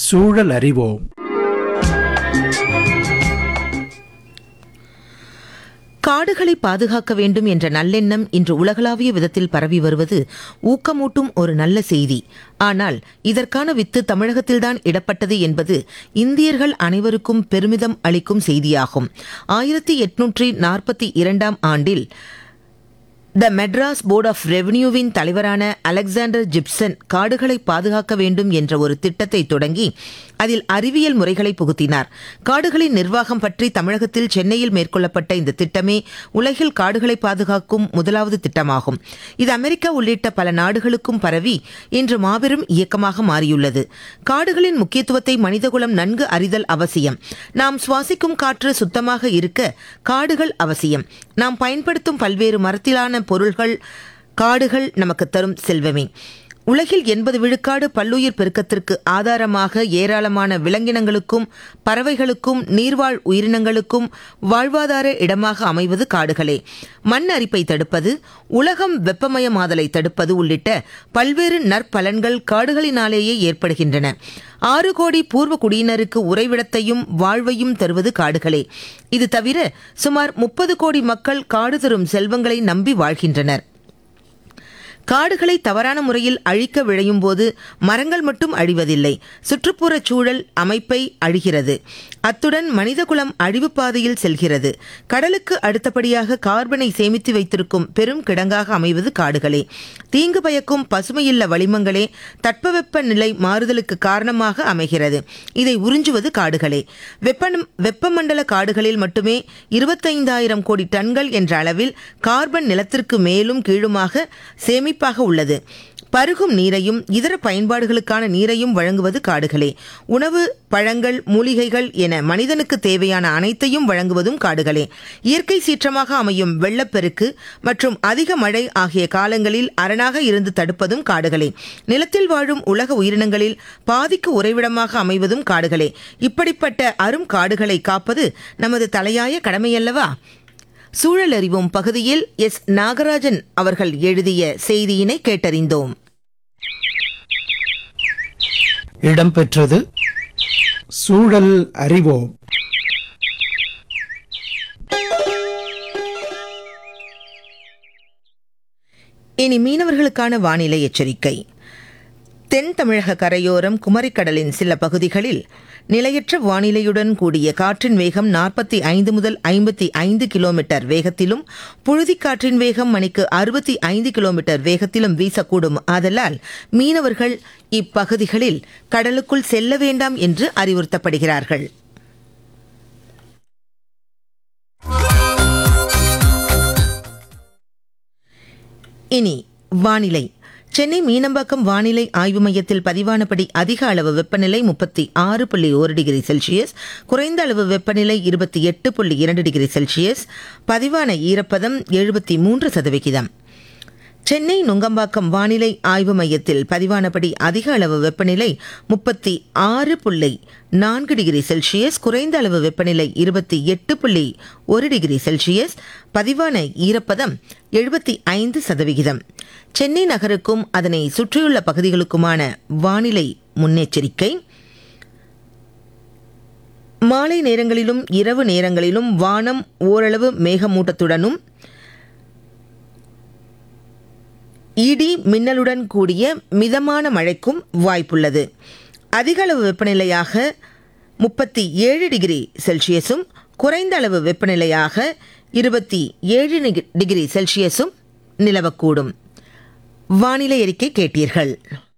சூழல் அறிவோம் காடுகளை பாதுகாக்க வேண்டும் என்ற நல்லெண்ணம் இன்று உலகளாவிய விதத்தில் பரவி வருவது ஊக்கமூட்டும் ஒரு நல்ல செய்தி ஆனால் இதற்கான வித்து தமிழகத்தில்தான் இடப்பட்டது என்பது இந்தியர்கள் அனைவருக்கும் பெருமிதம் அளிக்கும் செய்தியாகும் ஆயிரத்தி எட்நூற்றி நாற்பத்தி இரண்டாம் ஆண்டில் த மெட்ராஸ் போர்ட் ஆஃப் ரெவென்யூவின் தலைவரான அலெக்சாண்டர் ஜிப்சன் காடுகளை பாதுகாக்க வேண்டும் என்ற ஒரு திட்டத்தை தொடங்கி அதில் அறிவியல் முறைகளை புகுத்தினார் காடுகளின் நிர்வாகம் பற்றி தமிழகத்தில் சென்னையில் மேற்கொள்ளப்பட்ட இந்த திட்டமே உலகில் காடுகளை பாதுகாக்கும் முதலாவது திட்டமாகும் இது அமெரிக்கா உள்ளிட்ட பல நாடுகளுக்கும் பரவி இன்று மாபெரும் இயக்கமாக மாறியுள்ளது காடுகளின் முக்கியத்துவத்தை மனிதகுலம் நன்கு அறிதல் அவசியம் நாம் சுவாசிக்கும் காற்று சுத்தமாக இருக்க காடுகள் அவசியம் நாம் பயன்படுத்தும் பல்வேறு மரத்திலான பொருள்கள் காடுகள் நமக்கு தரும் செல்வமே உலகில் எண்பது விழுக்காடு பல்லுயிர் பெருக்கத்திற்கு ஆதாரமாக ஏராளமான விலங்கினங்களுக்கும் பறவைகளுக்கும் நீர்வாழ் உயிரினங்களுக்கும் வாழ்வாதார இடமாக அமைவது காடுகளே மண் அரிப்பை தடுப்பது உலகம் வெப்பமயமாதலை தடுப்பது உள்ளிட்ட பல்வேறு நற்பலன்கள் காடுகளினாலேயே ஏற்படுகின்றன ஆறு கோடி பூர்வ குடியினருக்கு உறைவிடத்தையும் வாழ்வையும் தருவது காடுகளே இது தவிர சுமார் முப்பது கோடி மக்கள் காடு தரும் செல்வங்களை நம்பி வாழ்கின்றனர் காடுகளை தவறான முறையில் அழிக்க விழையும் போது மரங்கள் மட்டும் அழிவதில்லை சுற்றுப்புறச் சூழல் அமைப்பை அழிகிறது அத்துடன் மனிதகுலம் அழிவுப் பாதையில் செல்கிறது கடலுக்கு அடுத்தபடியாக கார்பனை சேமித்து வைத்திருக்கும் பெரும் கிடங்காக அமைவது காடுகளே தீங்கு பயக்கும் பசுமையில்ல வளிமங்களே தட்பவெப்ப நிலை மாறுதலுக்கு காரணமாக அமைகிறது இதை உறிஞ்சுவது காடுகளே வெப்ப வெப்பமண்டல காடுகளில் மட்டுமே இருபத்தைந்தாயிரம் கோடி டன்கள் என்ற அளவில் கார்பன் நிலத்திற்கு மேலும் கீழுமாக சேமிப்பாக உள்ளது பருகும் நீரையும் இதர பயன்பாடுகளுக்கான நீரையும் வழங்குவது காடுகளே உணவு பழங்கள் மூலிகைகள் என மனிதனுக்கு தேவையான அனைத்தையும் வழங்குவதும் காடுகளே இயற்கை சீற்றமாக அமையும் வெள்ளப்பெருக்கு மற்றும் அதிக மழை ஆகிய காலங்களில் அரணாக இருந்து தடுப்பதும் காடுகளே நிலத்தில் வாழும் உலக உயிரினங்களில் பாதிக்கு உறைவிடமாக அமைவதும் காடுகளே இப்படிப்பட்ட அரும் காடுகளை காப்பது நமது தலையாய கடமையல்லவா சூழல் அறிவோம் பகுதியில் எஸ் நாகராஜன் அவர்கள் எழுதிய செய்தியினை கேட்டறிந்தோம் இடம்பெற்றது சூழல் அறிவோம் இனி மீனவர்களுக்கான வானிலை எச்சரிக்கை தென் தமிழக கரையோரம் குமரிக்கடலின் சில பகுதிகளில் நிலையற்ற வானிலையுடன் கூடிய காற்றின் வேகம் நாற்பத்தி ஐந்து முதல் ஐம்பத்தி ஐந்து கிலோமீட்டர் வேகத்திலும் புழுதிக்காற்றின் வேகம் மணிக்கு அறுபத்தி ஐந்து கிலோமீட்டர் வேகத்திலும் வீசக்கூடும் ஆதலால் மீனவர்கள் இப்பகுதிகளில் கடலுக்குள் செல்ல வேண்டாம் என்று அறிவுறுத்தப்படுகிறார்கள் இனி வானிலை சென்னை மீனம்பாக்கம் வானிலை ஆய்வு மையத்தில் பதிவானபடி அதிக அளவு வெப்பநிலை முப்பத்தி ஆறு புள்ளி ஒரு டிகிரி செல்சியஸ் குறைந்த அளவு வெப்பநிலை இருபத்தி எட்டு புள்ளி இரண்டு டிகிரி செல்சியஸ் பதிவான ஈரப்பதம் எழுபத்தி மூன்று சதவிகிதம் சென்னை நுங்கம்பாக்கம் வானிலை ஆய்வு மையத்தில் பதிவானபடி அதிக அளவு வெப்பநிலை முப்பத்தி ஆறு புள்ளி நான்கு டிகிரி செல்சியஸ் குறைந்த அளவு வெப்பநிலை இருபத்தி எட்டு புள்ளி ஒரு டிகிரி செல்சியஸ் பதிவான ஈரப்பதம் எழுபத்தி ஐந்து சதவிகிதம் சென்னை நகருக்கும் அதனை சுற்றியுள்ள பகுதிகளுக்குமான வானிலை முன்னெச்சரிக்கை மாலை நேரங்களிலும் இரவு நேரங்களிலும் வானம் ஓரளவு மேகமூட்டத்துடனும் இடி மின்னலுடன் கூடிய மிதமான மழைக்கும் வாய்ப்புள்ளது அதிக அளவு வெப்பநிலையாக முப்பத்தி ஏழு டிகிரி செல்சியஸும் குறைந்த அளவு வெப்பநிலையாக இருபத்தி ஏழு டிகிரி செல்சியஸும் நிலவக்கூடும் வானிலை அறிக்கை கேட்டீர்கள்